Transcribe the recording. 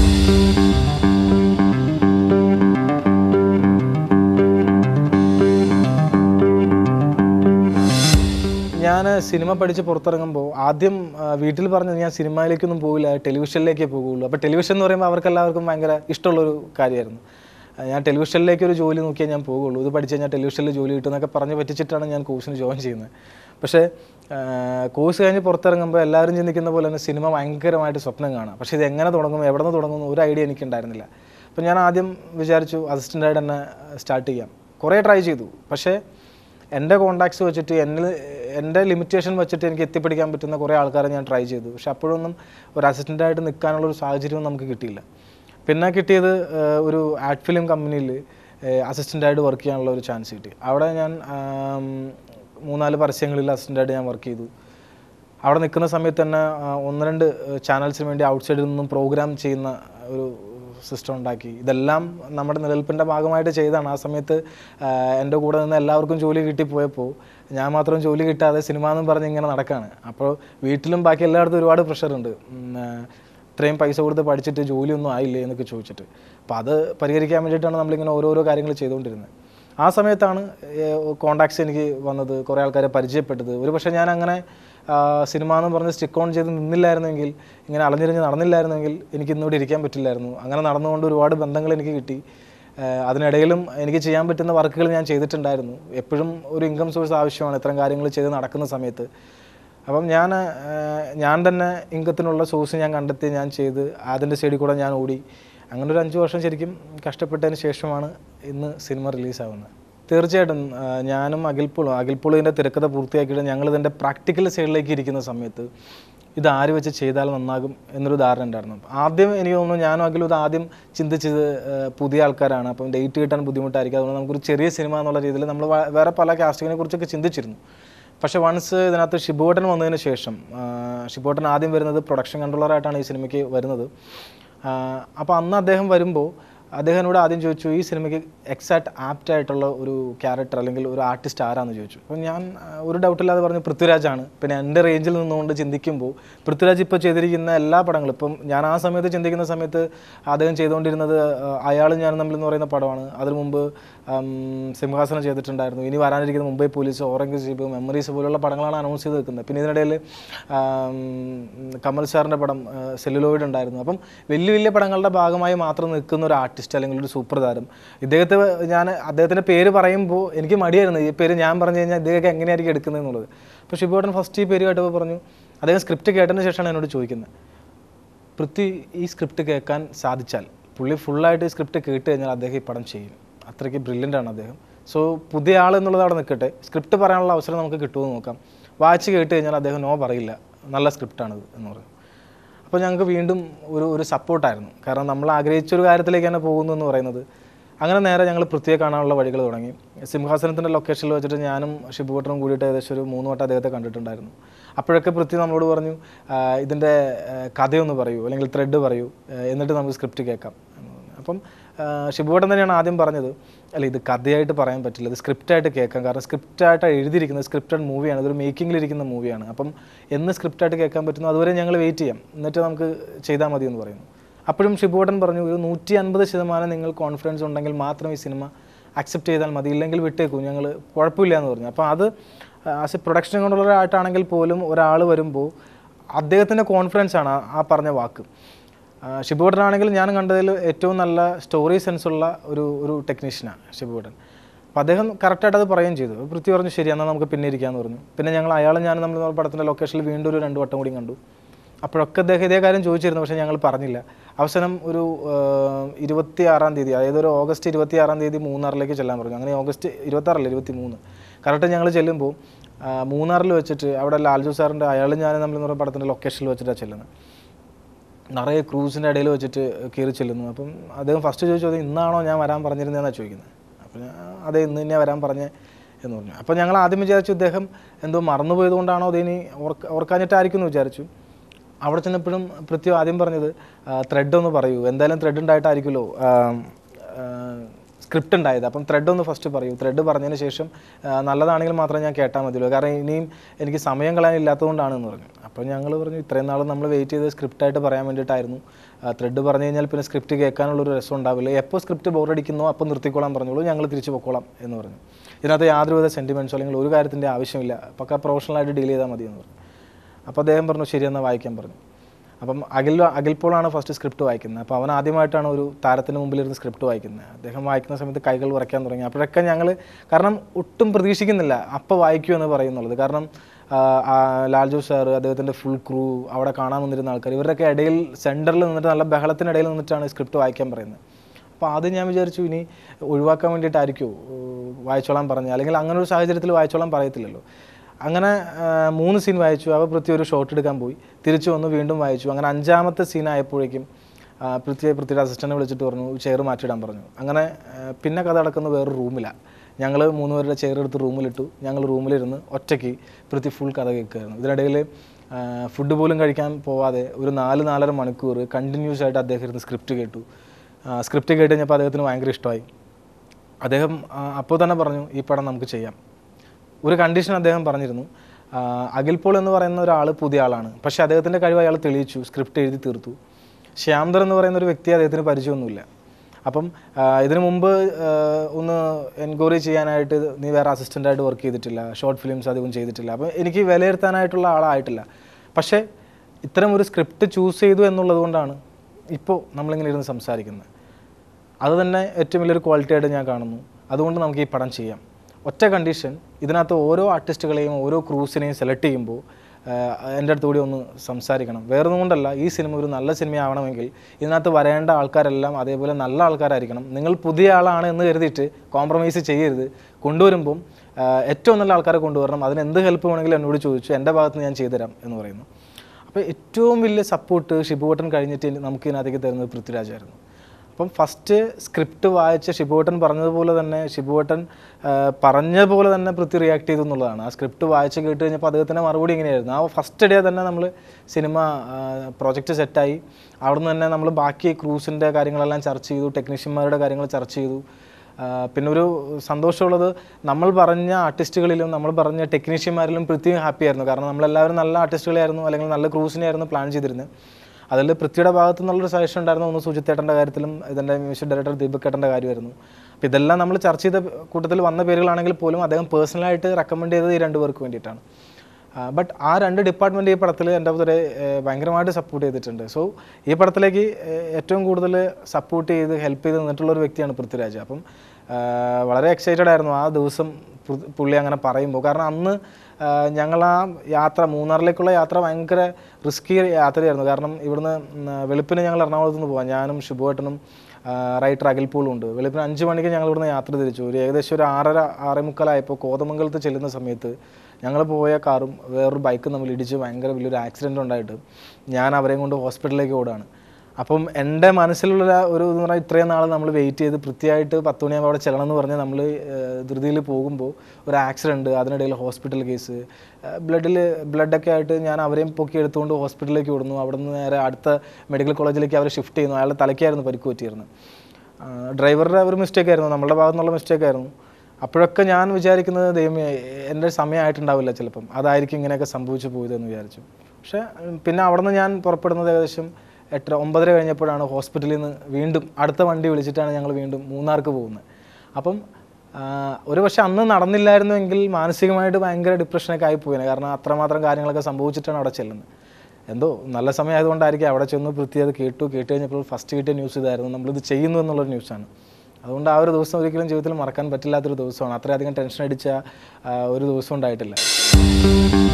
ഞാൻ സിനിമ പഠിച്ച് പുറത്തിറങ്ങുമ്പോൾ ആദ്യം ആ, വീട്ടിൽ പറഞ്ഞത് ഞാൻ സിനിമയിലേക്കൊന്നും പോകില്ല ടെലിവിഷനിലേക്കേ പോകുള്ളൂ അപ്പോൾ ടെലിവിഷൻ എന്ന് പറയുമ്പോൾ അവർക്ക് എല്ലാവർക്കും ഭയങ്കര ഇഷ്ടമുള്ളൊരു കാര്യമായിരുന്നു ആ, ഞാൻ ടെലിവിഷനിലേക്ക് ഒരു ജോലി നോക്കിയാൽ ഞാൻ പോകുള്ളൂ ഇത് പഠിച്ച് കഴിഞ്ഞാൽ ടെലിവിഷനിൽ ജോലി കിട്ടും എന്നൊക്കെ പറഞ്ഞ് പറ്റിച്ചിട്ടാണ് ഞാൻ കോഴ്സിന് ജോയിൻ ചെയ്യുന്നത് പക്ഷേ കോഴ്സ് കഴിഞ്ഞ് പുറത്തിറങ്ങുമ്പോൾ എല്ലാവരും ചിന്തിക്കുന്ന പോലെ തന്നെ സിനിമ ഭയങ്കരമായിട്ട് സ്വപ്നം കാണാം പക്ഷേ ഇത് എങ്ങനെ തുടങ്ങും എവിടെ നിന്ന് തുടങ്ങും ഒരു ഐഡിയ എനിക്കുണ്ടായിരുന്നില്ല അപ്പോൾ ഞാൻ ആദ്യം വിചാരിച്ചു അസിസ്റ്റൻ്റായിട്ട് തന്നെ സ്റ്റാർട്ട് ചെയ്യാം കുറേ ട്രൈ ചെയ്തു പക്ഷേ എൻ്റെ കോണ്ടാക്ട്സ് വെച്ചിട്ട് എന്നിൽ എൻ്റെ ലിമിറ്റേഷൻ വെച്ചിട്ട് എനിക്ക് എത്തിപ്പിടിക്കാൻ പറ്റുന്ന കുറേ ആൾക്കാരെ ഞാൻ ട്രൈ ചെയ്തു പക്ഷെ അപ്പോഴൊന്നും ഒരു അസിസ്റ്റൻ്റായിട്ട് നിൽക്കാനുള്ള ഒരു സാഹചര്യം നമുക്ക് കിട്ടിയില്ല പിന്നെ കിട്ടിയത് ഏഹ്, ഒരു ആഡ് ഫിലിം കമ്പനിയിൽ അസിസ്റ്റൻ്റായിട്ട് വർക്ക് ചെയ്യാനുള്ള ഒരു ചാൻസ് കിട്ടി അവിടെ ഞാൻ ആം, മൂന്നാല് പരസ്യങ്ങളിൽ അസിസ്റ്റൻ്റായിട്ട് ഞാൻ വർക്ക് ചെയ്തു അവിടെ നിൽക്കുന്ന സമയത്ത് തന്നെ ആ, ഒന്ന് രണ്ട് ചാനൽസിന് വേണ്ടി ഔട്ട്സൈഡിൽ നിന്നും പ്രോഗ്രാം ചെയ്യുന്ന ഒരു സിസ്റ്റം ഉണ്ടാക്കി ഇതെല്ലാം നമ്മുടെ നിലനിൽപ്പിൻ്റെ ഭാഗമായിട്ട് ചെയ്താണ് ആ സമയത്ത് ആ, എൻ്റെ കൂടെ നിന്ന് എല്ലാവർക്കും ജോലി കിട്ടിപ്പോയപ്പോൾ ഞാൻ മാത്രം ജോലി കിട്ടാതെ സിനിമ എന്നും പറഞ്ഞ് ഇങ്ങനെ നടക്കുകയാണ് അപ്പോൾ വീട്ടിലും ബാക്കി എല്ലായിടത്തും ഒരുപാട് പ്രഷറുണ്ട് ഉം, ആ, ഇത്രയും പൈസ കൊടുത്ത് പഠിച്ചിട്ട് ജോലിയൊന്നും ആയില്ലേ എന്നൊക്കെ ചോദിച്ചിട്ട് അപ്പോൾ അത് പരിഹരിക്കാൻ വേണ്ടിയിട്ടാണ് നമ്മളിങ്ങനെ ഓരോരോ കാര്യങ്ങൾ ചെയ്തുകൊണ്ടിരുന്നത് ആ സമയത്താണ് കോണ്ടാക്ട്സ് എനിക്ക് വന്നത് കുറേ ആൾക്കാരെ പരിചയപ്പെട്ടത് ഒരു പക്ഷേ ഞാൻ അങ്ങനെ ആ, സിനിമ എന്ന് പറഞ്ഞ് സ്റ്റിക്ക് ഓൺ ചെയ്ത് നിന്നില്ലായിരുന്നെങ്കിൽ ഇങ്ങനെ അളഞ്ഞിരിഞ്ഞ് നടന്നില്ലായിരുന്നെങ്കിൽ എനിക്ക് ഇന്നിവിടെ ഇരിക്കാൻ പറ്റില്ലായിരുന്നു അങ്ങനെ നടന്നുകൊണ്ട് ഒരുപാട് ബന്ധങ്ങൾ എനിക്ക് കിട്ടി ആ, അതിനിടയിലും എനിക്ക് ചെയ്യാൻ പറ്റുന്ന വർക്കുകൾ ഞാൻ ചെയ്തിട്ടുണ്ടായിരുന്നു എപ്പോഴും ഒരു ഇൻകം സോഴ്സ് ആവശ്യമാണ് ഇത്തരം കാര്യങ്ങൾ ചെയ്ത് നടക്കുന്ന സമയത്ത് അപ്പം ഞാൻ ആ, ഞാൻ തന്നെ ഇൻകത്തിനുള്ള സോഴ്സ് ഞാൻ കണ്ടെത്തി ഞാൻ ചെയ്ത് അതിൻ്റെ സൈഡിൽ കൂടെ ഞാൻ ഓടി അങ്ങനെ ഒരു അഞ്ച് വർഷം ശരിക്കും കഷ്ടപ്പെട്ടതിന് ശേഷമാണ് ഇന്ന് സിനിമ റിലീസാവുന്നത് തീർച്ചയായിട്ടും ആ, ഞാനും അഖിൽപ്പുളും അഖിൽപ്പുളുവിൻ്റെ തിരക്കഥ പൂർത്തിയാക്കിയിട്ട് ഞങ്ങൾ ഇതിൻ്റെ പ്രാക്ടിക്കൽ സൈഡിലേക്ക് ഇരിക്കുന്ന സമയത്ത് ഇത് ആര് വെച്ച് ചെയ്താൽ നന്നാകും എന്നൊരു ധാരണ ഉണ്ടായിരുന്നു ആദ്യം എനിക്ക് തോന്നുന്നു ഞാനും അഖിലും ഇത് ആദ്യം ചിന്തിച്ചത് ആ, പുതിയ ആൾക്കാരാണ് അപ്പം ഡേറ്റ് കിട്ടാൻ ബുദ്ധിമുട്ടായിരിക്കും അതുകൊണ്ട് നമുക്കൊരു ചെറിയ സിനിമ എന്നുള്ള രീതിയിൽ നമ്മൾ വ- വേറെ പല കാസ്റ്റിങ്ങിനെ കുറിച്ചൊക്കെ ചിന്തിച്ചിരുന്നു പക്ഷേ വൺസ് ഇതിനകത്ത് ഷിബോട്ടൻ വന്നതിന് ശേഷം ആ, ഷിബോട്ടൻ ആദ്യം വരുന്നത് പ്രൊഡക്ഷൻ കൺട്രോളറായിട്ടാണ് ഈ സിനിമയ്ക്ക് വരുന്നത് അപ്പോൾ അന്ന് അദ്ദേഹം വരുമ്പോൾ അദ്ദേഹം എന്നോട് ആദ്യം ചോദിച്ചു ഈ സിനിമയ്ക്ക് എക്സാക്ട് ആപ്റ്റ് ആയിട്ടുള്ള ഒരു ക്യാരക്ടർ അല്ലെങ്കിൽ ഒരു ആർട്ടിസ്റ്റ് ആരാന്ന് ചോദിച്ചു അപ്പോൾ ഞാൻ ആ, ഒരു ഡൗട്ടില്ലാതെ പറഞ്ഞു പൃഥ്വിരാജാണ് പിന്നെ എൻ്റെ റേഞ്ചിൽ നിന്നുകൊണ്ട് ചിന്തിക്കുമ്പോൾ പൃഥ്വിരാജ് ഇപ്പോൾ ചെയ്തിരിക്കുന്ന എല്ലാ പടങ്ങളും ഇപ്പം ഞാൻ ആ സമയത്ത് ചിന്തിക്കുന്ന സമയത്ത് അദ്ദേഹം ചെയ്തുകൊണ്ടിരുന്നത് അയാളും ഞാനും തമ്മിൽ എന്ന് പറയുന്ന പടമാണ് അതിനു മുമ്പ് ഉം, സിംഹാസനം ചെയ്തിട്ടുണ്ടായിരുന്നു ഇനി വരാനിരിക്കുന്ന മുംബൈ പോലീസ് ഓറംഗസീബ് മെമ്മറീസ് പോലുള്ള പടങ്ങളാണ് അനൗൺസ് ചെയ്ത് വെക്കുന്നത് പിന്നെ ഇതിനിടയിൽ ആം, കമൽ സാറിൻ്റെ പടം സെല്ലുലോയിഡ് ഉണ്ടായിരുന്നു അപ്പം വലിയ വലിയ പടങ്ങളുടെ ഭാഗമായി മാത്രം നിൽക്കുന്ന ഒരു ആർട്ടിസ്റ്റ് അല്ലെങ്കിൽ ഒരു സൂപ്പർ താരം ഇദ്ദേഹത്തെ ഞാൻ അദ്ദേഹത്തിൻ്റെ പേര് പറയുമ്പോൾ എനിക്ക് മടിയായിരുന്നു ഈ പേര് ഞാൻ പറഞ്ഞു കഴിഞ്ഞാൽ ഇദ്ദേഹമൊക്കെ എങ്ങനെയായിരിക്കും എടുക്കുന്നത് എന്നുള്ളത് അപ്പോൾ ഷിബോട്ടൻ ഫസ്റ്റ് ഈ പേര് കേട്ടപ്പോൾ പറഞ്ഞു അദ്ദേഹം സ്ക്രിപ്റ്റ് കേട്ടതിന് ശേഷമാണ് എന്നോട് ചോദിക്കുന്നത് പൃഥ്വി ഈ സ്ക്രിപ്റ്റ് കേൾക്കാൻ സാധിച്ചാൽ പുള്ളി ഫുള്ളായിട്ട് ഈ സ്ക്രിപ്റ്റ് കേട്ട് കഴിഞ്ഞാൽ അദ്ദേഹം ഈ പടം ചെയ്യും അത്രയ്ക്ക് ബ്രില്യൻ്റ് ആണ് അദ്ദേഹം സോ പുതിയ ആൾ എന്നുള്ളത് അവിടെ നിൽക്കട്ടെ സ്ക്രിപ്റ്റ് പറയാനുള്ള അവസരം നമുക്ക് കിട്ടുമെന്ന് നോക്കാം വായിച്ച് കേട്ട് കഴിഞ്ഞാൽ അദ്ദേഹം നോ പറയില്ല നല്ല സ്ക്രിപ്റ്റാണിത് എന്ന് പറഞ്ഞു അപ്പോൾ ഞങ്ങൾക്ക് വീണ്ടും ഒരു ഒരു സപ്പോർട്ടായിരുന്നു കാരണം നമ്മൾ ആഗ്രഹിച്ച ഒരു കാര്യത്തിലേക്ക് തന്നെ പോകുന്നു എന്ന് പറയുന്നത് അങ്ങനെ നേരെ ഞങ്ങൾ പൃഥ്വിയെ കാണാനുള്ള വഴികൾ തുടങ്ങി സിംഹാസനത്തിൻ്റെ ലൊക്കേഷനിൽ വെച്ചിട്ട് ഞാനും ഷിബുവട്ടനും കൂടിയിട്ട് ഏകദേശം ഒരു മൂന്ന് വട്ടം അദ്ദേഹത്തെ കണ്ടിട്ടുണ്ടായിരുന്നു അപ്പോഴൊക്കെ പൃഥ്വി നമ്മളോട് പറഞ്ഞു "ആ, ഇതിൻ്റെ ആ, കഥയൊന്ന് പറയൂ അല്ലെങ്കിൽ ത്രെഡ് പറയൂ ആ, എന്നിട്ട് നമുക്ക് സ്ക്രിപ്റ്റ് കേൾക്കാം എന്ന് പറഞ്ഞു. അപ്പം ആ, ഷിബുവട്ടൻ തന്നെയാണ് ആദ്യം പറഞ്ഞത് അല്ല ഇത് കഥയായിട്ട് പറയാൻ പറ്റില്ല ഇത് സ്ക്രിപ്റ്റായിട്ട് കേൾക്കാം കാരണം സ്ക്രിപ്റ്റായിട്ട് എഴുതിയിരിക്കുന്നത് സ്ക്രിപ്റ്റഡ് മൂവിയാണ് ഇതൊരു മേക്കിങ്ങിലിരിക്കുന്ന മൂവിയാണ് അപ്പം എന്ന് സ്ക്രിപ്റ്റായിട്ട് കേൾക്കാൻ പറ്റുന്നു അതുവരെ ഞങ്ങൾ വെയിറ്റ് ചെയ്യാം എന്നിട്ട് നമുക്ക് ചെയ്താൽ മതി എന്ന് പറയുന്നു അപ്പോഴും ഷിബുവട്ടൻ പറഞ്ഞു ഒരു നൂറ്റി അൻപത് ശതമാനം നിങ്ങൾ കോൺഫിഡൻസ് ഉണ്ടെങ്കിൽ മാത്രം ഈ സിനിമ അക്സെപ്റ്റ് ചെയ്താൽ മതി ഇല്ലെങ്കിൽ വിട്ടേക്കൂ ഞങ്ങൾ കുഴപ്പമില്ല എന്ന് പറഞ്ഞു അപ്പോൾ അത് ആസ് എ പ്രൊഡക്ഷൻ കൺട്രോളറായിട്ടാണെങ്കിൽ പോലും ഒരാൾ വരുമ്പോൾ അദ്ദേഹത്തിൻ്റെ കോൺഫിഡൻസ് ആണ് ആ- ആ പറഞ്ഞ വാക്ക് ഷിബുവട്ടനാണെങ്കിൽ ഞാൻ കണ്ടതിൽ ഏറ്റവും നല്ല സ്റ്റോറി സെൻസ് ഉള്ള ഒരു ഒരു ടെക്നീഷ്യനാണ് ഷിബുവട്ടൻ അപ്പോൾ അദ്ദേഹം കറക്റ്റായിട്ട് അത് പറയുകയും ചെയ്തു അപ്പോൾ പൃഥ്വി പറഞ്ഞു ശരി എന്നാൽ നമുക്ക് പിന്നെ ഇരിക്കാമെന്ന് പറഞ്ഞു പിന്നെ ഞങ്ങൾ അയാളും ഞാനും നമ്മൾ പടത്തിൻ്റെ ലൊക്കേഷനിൽ വീണ്ടും ഒരു രണ്ട് വട്ടം കൂടി കണ്ടു അപ്പോഴൊക്കെ അദ്ദേഹം ഇതേ കാര്യം ചോദിച്ചിരുന്നു പക്ഷേ ഞങ്ങൾ പറഞ്ഞില്ല അവസാനം ഒരു ഇരുപത്തി ആറാം തീയതി അതായത് ഒരു ഓഗസ്റ്റ് ഇരുപത്തി ആറാം തീയതി മൂന്നാറിലേക്ക് ചെല്ലാൻ പറഞ്ഞു അങ്ങനെ ഓഗസ്റ്റ് ഇരുപത്താറല്ല ഇരുപത്തി മൂന്ന് കറക്റ്റ് ഞങ്ങൾ ചെല്ലുമ്പോൾ ആ, മൂന്നാറിൽ വെച്ചിട്ട് അവിടെ ലാൽജു സാറിൻ്റെ അയാളും ഞാനും നമ്മൾ എന്ന് പറയുന്ന പടത്തിൻ്റെ ലൊക്കേഷനിൽ വെച്ചിട്ടാണ് ചെല്ലുന്നത് നിറയെ ക്രൂസിൻ്റെ ഇടയിൽ വെച്ചിട്ട് കയറി ചെല്ലുന്നു അപ്പം അദ്ദേഹം ഫസ്റ്റ് ചോദിച്ചത് ഇന്നാണോ ഞാൻ വരാൻ പറഞ്ഞിരുന്നതെന്നാണ് ചോദിക്കുന്നത് അപ്പം ഞാൻ അതെ ഇന്ന് തന്നെ വരാൻ പറഞ്ഞേ എന്ന് പറഞ്ഞു അപ്പോൾ ഞങ്ങൾ ആദ്യം വിചാരിച്ചു ഇദ്ദേഹം എന്തോ മറന്നുപോയത് കൊണ്ടാണോ അതിനി ഓർക്ക ഓർക്കാഞ്ഞിട്ടായിരിക്കും എന്ന് വിചാരിച്ചു അവിടെ ചെന്നപ്പോഴും പൃഥ്വി ആദ്യം പറഞ്ഞത് ത്രെഡ് ഒന്ന് പറയൂ എന്തായാലും ത്രെഡ് ഉണ്ടായിട്ടായിരിക്കുമല്ലോ സ്ക്രിപ്റ്റ് ഉണ്ടായത് അപ്പം ത്രെഡ് ഒന്ന് ഫസ്റ്റ് പറയൂ ത്രെഡ് പറഞ്ഞതിന് ശേഷം ആ, നല്ലതാണെങ്കിൽ മാത്രമേ ഞാൻ കേട്ടാൽ മതിയുള്ളൂ കാരണം ഇനിയും എനിക്ക് സമയം കളയാൻ ഇല്ലാത്തതുകൊണ്ടാണ് എന്ന് പറഞ്ഞു അപ്പോൾ ഞങ്ങൾ പറഞ്ഞു ഇത്രയും നാൾ നമ്മൾ വെയിറ്റ് ചെയ്ത് സ്ക്രിപ്റ്റായിട്ട് പറയാൻ വേണ്ടിയിട്ടായിരുന്നു ത്രെഡ് പറഞ്ഞു കഴിഞ്ഞാൽ പിന്നെ സ്ക്രിപ്റ്റ് കേൾക്കാനുള്ളൊരു രസം ഉണ്ടാവില്ല എപ്പോൾ സ്ക്രിപ്റ്റ് ബോറടിക്കുന്നോ അപ്പോൾ നിർത്തിക്കോളാൻ പറഞ്ഞോളൂ ഞങ്ങൾ തിരിച്ചു പൊക്കോളാം എന്ന് പറഞ്ഞു ഇതിനകത്ത് യാതൊരുവിധ സെൻറ്റിമെൻറ്റ്സോ അല്ലെങ്കിൽ ഒരു കാര്യത്തിൻ്റെ ആവശ്യമില്ല പക്ക പ്രൊഫഷണലായിട്ട് ഡീൽ ചെയ്താൽ മതി എന്ന് പറഞ്ഞു അപ്പോൾ അദ്ദേഹം പറഞ്ഞു ശരി എന്നാൽ വായിക്കാൻ പറഞ്ഞു അപ്പം അഖിൽ അഖിൽ പോളാണ് ഫസ്റ്റ് സ്ക്രിപ്റ്റ് വായിക്കുന്നത് അപ്പോൾ അവൻ ആദ്യമായിട്ടാണ് ഒരു താരത്തിന് മുമ്പിലിരുന്ന് സ്ക്രിപ്റ്റ് വായിക്കുന്നത് അദ്ദേഹം വായിക്കുന്ന സമയത്ത് കൈകൾ വിറയ്ക്കാൻ തുടങ്ങി അപ്പോഴൊക്കെ ഞങ്ങൾ കാരണം ഒട്ടും പ്രതീക്ഷിക്കുന്നില്ല അപ്പോൾ വായിക്കൂ എന്ന് പറയുന്നുള്ളത് കാരണം ആ, ആ, ലാൽജു സാർ അദ്ദേഹത്തിൻ്റെ ഫുൾ ക്രൂ അവിടെ കാണാൻ വന്നിരുന്ന ആൾക്കാർ ഇവരുടെയൊക്കെ ഇടയിൽ സെൻറ്ററിൽ നിന്നിട്ട് നല്ല ബഹളത്തിനിടയിൽ നിന്നിട്ടാണ് സ്ക്രിപ്റ്റ് വായിക്കാൻ പറയുന്നത് അപ്പോൾ ആദ്യം ഞാൻ വിചാരിച്ചു ഇനി ഒഴിവാക്കാൻ വേണ്ടിയിട്ടായിരിക്കുമോ ഏഹ് വായിച്ചോളാൻ പറഞ്ഞത് അല്ലെങ്കിൽ അങ്ങനെ ഒരു സാഹചര്യത്തിൽ വായിച്ചോളാൻ പറയത്തില്ലല്ലോ അങ്ങനെ ആ, മൂന്ന് സീൻ വായിച്ചു അവ പൃഥ്വി ഒരു ഷോട്ട് എടുക്കാൻ പോയി തിരിച്ചു വന്നു വീണ്ടും വായിച്ചു അങ്ങനെ അഞ്ചാമത്തെ സീൻ ആയപ്പോഴേക്കും ആ, പൃഥ്വിയെ പൃഥ്വിയുടെ അസിസ്റ്റൻറ്റ് വിളിച്ചിട്ട് പറഞ്ഞു ചെയർ മാറ്റിയിടാൻ പറഞ്ഞു അങ്ങനെ ആ, പിന്നെ കഥ നടക്കുന്നത് വേറെ റൂമിലാണ് ഞങ്ങൾ മൂന്ന് പേരുടെ ചെയർ എടുത്ത് റൂമിലിട്ടു ഞങ്ങൾ റൂമിലിരുന്ന് ഒറ്റയ്ക്ക് പൃഥ്വി ഫുൾ കഥ കേൾക്കുകയായിരുന്നു ഇതിനിടയിൽ ഫുഡ് പോലും കഴിക്കാൻ പോവാതെ ഒരു നാല് നാലര മണിക്കൂർ കണ്ടിന്യൂസ് ആയിട്ട് അദ്ദേഹം ഇരുന്ന് സ്ക്രിപ്റ്റ് കേട്ടു സ്ക്രിപ്റ്റ് കേട്ട് കഴിഞ്ഞപ്പോൾ അദ്ദേഹത്തിന് ഭയങ്കര ഇഷ്ടമായി അദ്ദേഹം ആ, അപ്പോൾ തന്നെ പറഞ്ഞു ഈ പടം നമുക്ക് ചെയ്യാം ഒരു കണ്ടീഷൻ അദ്ദേഹം പറഞ്ഞിരുന്നു ആ, അഖിൽ പോൾ എന്ന് പറയുന്ന ഒരാൾ പുതിയ ആളാണ് പക്ഷേ അദ്ദേഹത്തിൻ്റെ കഴിവ് അയാൾ തെളിയിച്ചു സ്ക്രിപ്റ്റ് എഴുതി തീർത്തു ശ്യാംദർ എന്ന് പറയുന്ന ഒരു വ്യക്തി അദ്ദേഹത്തിന് പരിചയമൊന്നുമില്ല അപ്പം ആ, ഇതിനു മുമ്പ് ആ, ഒന്ന് എൻക്വയറി ചെയ്യാനായിട്ട് നീ വേറെ അസിസ്റ്റൻ്റായിട്ട് വർക്ക് ചെയ്തിട്ടില്ല ഷോർട്ട് ഫിലിംസ് അധികം ചെയ്തിട്ടില്ല അപ്പം എനിക്ക് വിലയിരുത്താനായിട്ടുള്ള ആളായിട്ടില്ല പക്ഷേ ഇത്തരം ഒരു സ്ക്രിപ്റ്റ് ചൂസ് ചെയ്തു എന്നുള്ളത് കൊണ്ടാണ് ഇപ്പോൾ നമ്മളിങ്ങനെ ഇരുന്ന് സംസാരിക്കുന്നത് അത് തന്നെ ഏറ്റവും വലിയൊരു ക്വാളിറ്റി ആയിട്ട് ഞാൻ കാണുന്നു അതുകൊണ്ട് നമുക്ക് ഈ പടം ചെയ്യാം ഒറ്റ കണ്ടീഷൻ ഇതിനകത്ത് ഓരോ ആർട്ടിസ്റ്റുകളെയും ഓരോ ക്രൂസിനെയും സെലക്ട് ചെയ്യുമ്പോൾ എൻ്റെ അടുത്ത് കൂടി ഒന്ന് സംസാരിക്കണം വേറൊന്നും കൊണ്ടല്ല ഈ സിനിമ ഒരു നല്ല സിനിമയാവണമെങ്കിൽ ഇതിനകത്ത് വരേണ്ട ആൾക്കാരെല്ലാം അതേപോലെ നല്ല ആൾക്കാരായിരിക്കണം നിങ്ങൾ പുതിയ ആളാണ് എന്ന് കരുതിയിട്ട് കോംപ്രമൈസ് ചെയ്യരുത് കൊണ്ടുവരുമ്പം ആ, ഏറ്റവും നല്ല ആൾക്കാരെ കൊണ്ടുവരണം അതിന് എന്ത് ഹെൽപ്പ് വേണമെങ്കിലും എന്നോട് ചോദിച്ചു എൻ്റെ ഭാഗത്ത് നിന്ന് ഞാൻ ചെയ്തുതരാം എന്ന് പറയുന്നു അപ്പോൾ ഏറ്റവും വലിയ സപ്പോർട്ട് ഷിബുവട്ടൻ കഴിഞ്ഞിട്ട് നമുക്ക് ഇതിനകത്തേക്ക് തരുന്നത് പൃഥ്വിരാജായിരുന്നു അപ്പം ഫസ്റ്റ് സ്ക്രിപ്റ്റ് വായിച്ച ഷിബുവട്ടൻ പറഞ്ഞതുപോലെ തന്നെ ഷിബുവട്ടൻ ആ, പറഞ്ഞ പോലെ തന്നെ പൃഥ്വി റിയാക്ട് ചെയ്തു എന്നുള്ളതാണ് ആ സ്ക്രിപ്റ്റ് വായിച്ച് കേട്ട് കഴിഞ്ഞപ്പോൾ അദ്ദേഹത്തിൻ്റെ മറുപടി ഇങ്ങനെയായിരുന്നു ആ ഫസ്റ്റ് ഡേ തന്നെ നമ്മൾ സിനിമ പ്രോജക്റ്റ് സെറ്റായി അവിടുന്ന് തന്നെ നമ്മൾ ബാക്കി ക്രൂസിൻ്റെ കാര്യങ്ങളെല്ലാം ചർച്ച ചെയ്തു ടെക്നീഷ്യന്മാരുടെ കാര്യങ്ങൾ ചർച്ച ചെയ്തു ആ, പിന്നെ ഒരു സന്തോഷമുള്ളത് നമ്മൾ പറഞ്ഞ ആർട്ടിസ്റ്റുകളിലും നമ്മൾ പറഞ്ഞ ടെക്നീഷ്യന്മാരിലും പൃഥ്വി ഹാപ്പി ആയിരുന്നു കാരണം നമ്മളെല്ലാവരും നല്ല ആർട്ടിസ്റ്റുകളായിരുന്നു അല്ലെങ്കിൽ നല്ല ക്രൂസിനെയായിരുന്നു പ്ലാൻ ചെയ്തിരുന്നത് അതിൽ പൃഥ്വിയുടെ ഭാഗത്തു നിന്നുള്ളൊരു സജഷൻ ഉണ്ടായിരുന്നു ഒന്ന് സുജിത്തേട്ടൻ്റെ കാര്യത്തിലും ഇതിൻ്റെ മ്യൂസിക് ഡയറക്ടർ ദീപക് ഏട്ടൻ്റെ കാര്യമായിരുന്നു അപ്പോൾ ഇതെല്ലാം നമ്മൾ ചർച്ച ചെയ്ത കൂട്ടത്തിൽ വന്ന പേരുകളാണെങ്കിൽ പോലും അദ്ദേഹം പേഴ്സണലായിട്ട് റെക്കമെൻഡ് ചെയ്തത് ഈ രണ്ട് പേർക്ക് വേണ്ടിയിട്ടാണ് ബട്ട് ആ രണ്ട് ഡിപ്പാർട്ട്മെൻറ്റ് ഈ പടത്തിൽ എൻ്റെ അതുവരെ ഭയങ്കരമായിട്ട് സപ്പോർട്ട് ചെയ്തിട്ടുണ്ട് സോ ഈ പടത്തിലേക്ക് ഏഹ്, ഏറ്റവും കൂടുതൽ സപ്പോർട്ട് ചെയ്ത് ഹെൽപ്പ് ചെയ്ത് നിന്നിട്ടുള്ള ഒരു വ്യക്തിയാണ് പൃഥ്വിരാജ് അപ്പം ആഹ്, വളരെ എക്സൈറ്റഡ് ആയിരുന്നു ആ ദിവസം പു- പുള്ളി അങ്ങനെ പറയുമ്പോൾ കാരണം അന്ന് ഞങ്ങൾ ആ യാത്ര മൂന്നാറിലേക്കുള്ള യാത്ര ഭയങ്കര റിസ്കി യാത്രയായിരുന്നു കാരണം ഇവിടുന്ന് ഉം, വെളുപ്പിന് ഞങ്ങൾ എറണാകുളത്ത് നിന്ന് പോകാം ഞാനും ഷിബുവേട്ടനും റൈറ്റർ അഖിൽ പോളും ഉണ്ട് വെളുപ്പിന് അഞ്ച് മണിക്ക് ഞങ്ങൾ ഇവിടുന്ന് യാത്ര തിരിച്ചു ഒരു ഏകദേശം ഒരു ആറര ആറേ മുക്കാലായപ്പോൾ കോതമംഗലത്ത് ചെല്ലുന്ന സമയത്ത് ഞങ്ങൾ പോയ കാറും വേറൊരു ബൈക്കും തമ്മിൽ ഇടിച്ച് ഭയങ്കര വലിയൊരു ആക്സിഡൻറ്റ് ഉണ്ടായിട്ട് ഞാൻ അവരെയും കൊണ്ട് ഹോസ്പിറ്റലിലേക്ക് ഓടാണ് അപ്പം എൻ്റെ മനസ്സിലുള്ള ഒരു എന്ന് പറഞ്ഞാൽ ഇത്രയും നാൾ നമ്മൾ വെയിറ്റ് ചെയ്ത് കൃത്യമായിട്ട് പത്ത് മണിയാകുമ്പോൾ അവിടെ ചെല്ലണം എന്ന് പറഞ്ഞ് നമ്മൾ ധൃതിയിൽ പോകുമ്പോൾ ഒരു ആക്സിഡൻറ്റ് അതിനിടയിൽ ഹോസ്പിറ്റൽ കേസ് ബ്ലഡിൽ ബ്ലഡൊക്കെ ആയിട്ട് ഞാൻ അവരെയും പൊക്കി എടുത്തുകൊണ്ട് ഹോസ്പിറ്റലിലേക്ക് ഓടുന്നു അവിടെ നിന്ന് നേരെ അടുത്ത മെഡിക്കൽ കോളേജിലേക്ക് അവർ ഷിഫ്റ്റ് ചെയ്യുന്നു അയാളുടെ തലയ്ക്കായിരുന്നു പരിക്ക് പറ്റിയിരുന്നത് ഡ്രൈവറുടെ ഒരു മിസ്റ്റേക്ക് ആയിരുന്നു നമ്മളുടെ ഭാഗത്തു നിന്നുള്ള മിസ്റ്റേക്ക് ആയിരുന്നു അപ്പോഴൊക്കെ ഞാൻ വിചാരിക്കുന്നത് ദൈവമേ എൻ്റെ സമയമായിട്ടുണ്ടാവില്ല ചിലപ്പം അതായിരിക്കും ഇങ്ങനെയൊക്കെ സംഭവിച്ചു പോയതെന്ന് വിചാരിച്ചു പക്ഷേ ഉം, പിന്നെ അവിടെ നിന്ന് ഞാൻ പുറപ്പെടുന്നത് ഏകദേശം എട്ടര ഒമ്പതര കഴിഞ്ഞപ്പോഴാണ് ഹോസ്പിറ്റലിൽ നിന്ന് വീണ്ടും അടുത്ത വണ്ടി വിളിച്ചിട്ടാണ് ഞങ്ങൾ വീണ്ടും മൂന്നാർക്ക് പോകുന്നത് അപ്പം ആ, ഒരു പക്ഷെ അന്ന് നടന്നില്ലായിരുന്നുവെങ്കിൽ മാനസികമായിട്ട് ഭയങ്കര ഡിപ്രഷനൊക്കെ ആയി പോയേനെ കാരണം അത്രമാത്രം കാര്യങ്ങളൊക്കെ സംഭവിച്ചിട്ടാണ് അവിടെ ചെല്ലുന്നത് എന്തോ നല്ല സമയമായതുകൊണ്ടായിരിക്കും അവിടെ ചെന്ന് പൃഥ്വി അത് കേട്ടു കേട്ട് കഴിഞ്ഞപ്പോൾ ഫസ്റ്റ് കിട്ടിയ ന്യൂസ് ഇതായിരുന്നു നമ്മളിത് ചെയ്യുന്നു എന്നുള്ളൊരു ന്യൂസാണ് അതുകൊണ്ട് ആ ഒരു ദിവസം ഒരിക്കലും ജീവിതത്തിൽ മറക്കാൻ പറ്റില്ലാത്തൊരു ദിവസമാണ് അത്രയധികം ടെൻഷൻ അടിച്ച ആ, ഒരു ദിവസം ഉണ്ടായിട്ടില്ല